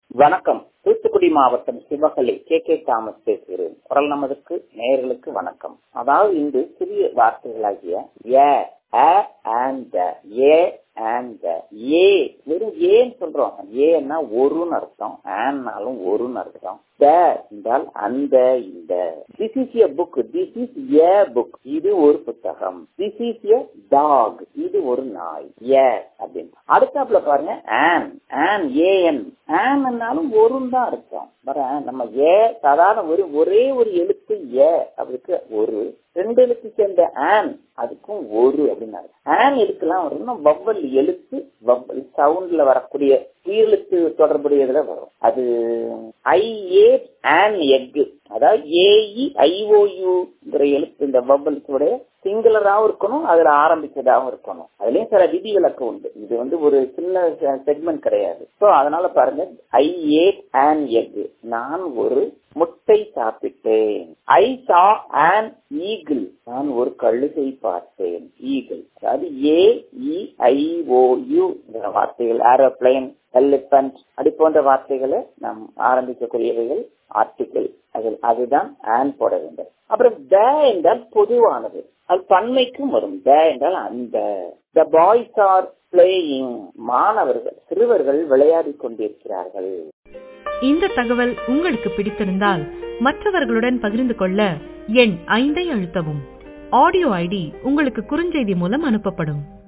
வணக்கம் தூத்துக்குடி மாவட்டம் Sivakalai K K Thomas பேசுகிறேன் குரல் நமதுக்கு நேயர்களுக்கு வணக்கம் அதாவது இன்று சிறிய வார்த்தைகளாகிய ஏ and ஏ and ஏ வெறும் ஏன்னு சொல்றோம் ஏன்னா ஒருன்னு அர்த்தம் ஆன்னாலும் ஒருன்னு அர்த்தம் த என்றால் அந்த இந்த this is a book this is a book இது ஒரு புத்தகம் திஸ் இஸ் எ டாக் இது ஒரு நாய் ஏ அப்படின்னு அடுத்தாப்புல பாருங்க ஆன் ஆன் ஏஎன் ஆன்னாலும் ஒருன்னு தான் அர்த்தம் வர நம்ம ஏ சாதாரண ஒரு ஒரே ஒரு எழுத்து ஏ அதுக்கு ஒரு ரெண்டு எழுத்து சேர்ந்த ஆன் அதுக்கும் ஒரு அப்படின்னு ஆன் எழுத்துலாம் வரணும் வவ்வல் எழுத்து வவ்வல் சவுண்ட்ல வரக்கூடிய உயிரெழுத்து தொடர்புடையதுல வரும் அது ஐ ஏ ஆன் எக் அதாவது ஏஇ ஐஓயுங்கிற எழுத்து இந்த வவ்வல்ஸோடைய சிங்குலராகவும் இருக்கணும் அதுல ஆரம்பிச்சதாகவும் இருக்கணும் அதுலயும் சில விதி விலக்கு உண்டு இது வந்து ஒரு சின்ன செக்மெண்ட் கிடையாது ஸோ அதனால பாருங்க ஐ ஏ ஆன் எக் நான் ஒரு முட்டை சாப்பிட்டேன் ஐ சா ஆன் ஈகிள் நான் ஒரு கழுகை பார்த்தேன் ஈகிள் அதாவது A E I O U வார்த்தைகள் ஏரோப்ளைன் எலிபென்ட் அப்படி போன்ற வார்த்தைகளை நாம் ஆரம்பிக்கக்கூடியவைகள் ஆர்டிகிள் அதில் அதுதான் ஆன் போட வேண்டும் அப்புறம் த என்றால் பொதுவானது அது பன்மைக்கும் வரும் த என்றால் அந்த த பாய்ஸ் ஆர் பிளேயிங் மாணவர்கள் சிறுவர்கள் விளையாடி கொண்டிருக்கிறார்கள் இந்த தகவல் உங்களுக்கு பிடித்திருந்தால் மற்றவர்களுடன் பகிர்ந்து கொள்ள எண் ஐந்தை அழுத்தவும் ஆடியோ ஐடி உங்களுக்கு குறுஞ்செய்தி மூலம் அனுப்பப்படும்